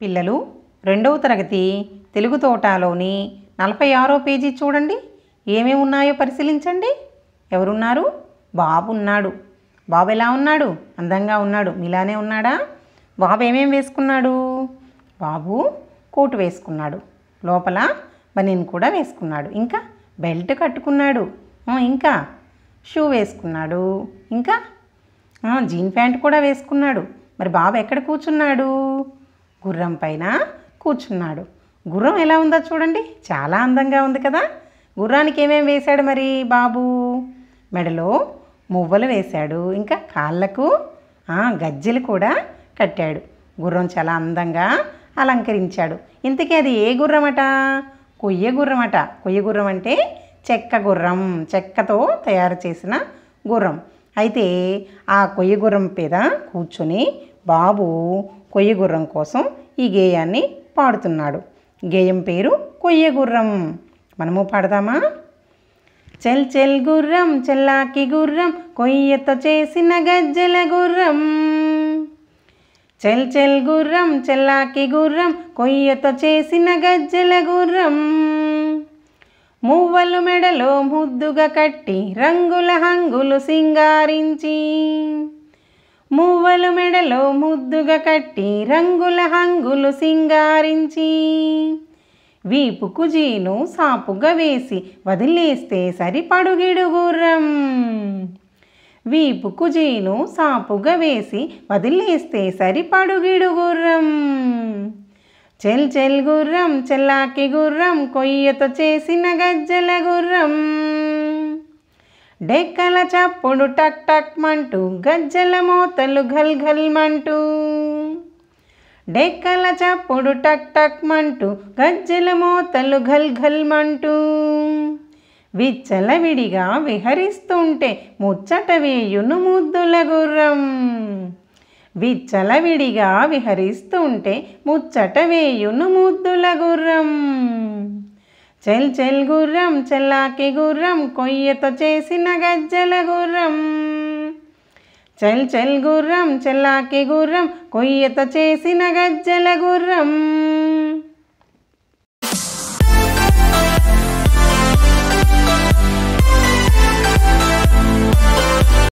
పిల్లలు రెండవ తరగతి తెలుగు తోటాలోని నలభై ఆరో పేజీ చూడండి ఏమేమి ఉన్నాయో పరిశీలించండి ఎవరున్నారు బాబు ఉన్నాడు బాబు ఎలా ఉన్నాడు అందంగా ఉన్నాడు మీలానే ఉన్నాడా బాబు ఏమేం వేసుకున్నాడు బాబు కోటు వేసుకున్నాడు లోపల బనీన్ కూడా వేసుకున్నాడు ఇంకా బెల్ట్ కట్టుకున్నాడు ఆ, ఇంకా షూ వేసుకున్నాడు ఇంకా ఆ, జీన్ ప్యాంట్ కూడా వేసుకున్నాడు మరి బాబు ఎక్కడ కూర్చున్నాడు గుర్రం పైన కూర్చున్నాడు గుర్రం ఎలా ఉందో చూడండి చాలా అందంగా ఉంది కదా గుర్రానికి ఏమేం వేశాడు మరి బాబు మెడలో మువ్వలు వేశాడు ఇంకా కాళ్ళకు ఆ, గజ్జెలు కూడా కట్టాడు గుర్రం చాలా అందంగా అలంకరించాడు ఇంతకీ అది ఏ గుర్రమట కొయ్య గుర్రమట కొయ్య గుర్రం అంటే చెక్క గుర్రం చెక్కతో తయారు చేసిన గుర్రం అయితే ఆ కొయ్య గుర్రం మీద కూర్చొని బాబు కొయ్య గుర్రం కోసం ఈ గేయాన్ని పాడుతున్నాడు గేయం పేరు కొయ్య గుర్రం మనము పాడదామా చెల్ చెల్ గుర్రం చెల్లాకి గుర్రం కొయ్యతో చేసిన గజ్జెల గుర్రం చెల్ చెల్ గుర్రం చెల్లాకి గుర్రం కొయ్యతో చేసిన గజ్జెల గుర్రం మువ్వలు మెడలో ముద్దుగా కట్టి రంగుల హంగులు సింగారించి మువ్వలు మెడలో ముద్దుగా కట్టి రంగుల హంగులు సింగారించి వీపుకు జీను సాపుగా వేసి వదిలేస్తే సరిపడుగిడు గుర్రం వీపుకు జీను సాపుగా వేసి వదిలేస్తే సరిపడుగిడు గుర్రం చెల్ చెల్ గుర్రం చెల్లాకి గుర్రం కొయ్యతో చేసిన గజ్జల గుర్రం డెక్కల చప్పుడు టక్ టక్ మంటూ గజ్జల మోతలు ఘల్ ఘల్ మంటూ డెక్కల చప్పుడు టక్ టక్ మంటూ గజ్జల మోతలు ఘల్ ఘల్ మంటూ విచ్చలవిడిగా విహరిస్తుంటే ముచ్చట వేయును ముద్దుల గుర్రం విచ్చలవిడిగా విహరిస్తుంటే ముచ్చట వేయును ముద్దుల గుర్రం చెల్ చెల్ గుర్రం చెల్లాకి గుర్రం కొయ్యతో చేసిన గజ్జల గుర్రం చెల్ చెల్ గుర్రం చెల్లాకి గుర్రం కొయ్యతో చేసిన గజ్జల గుర్రం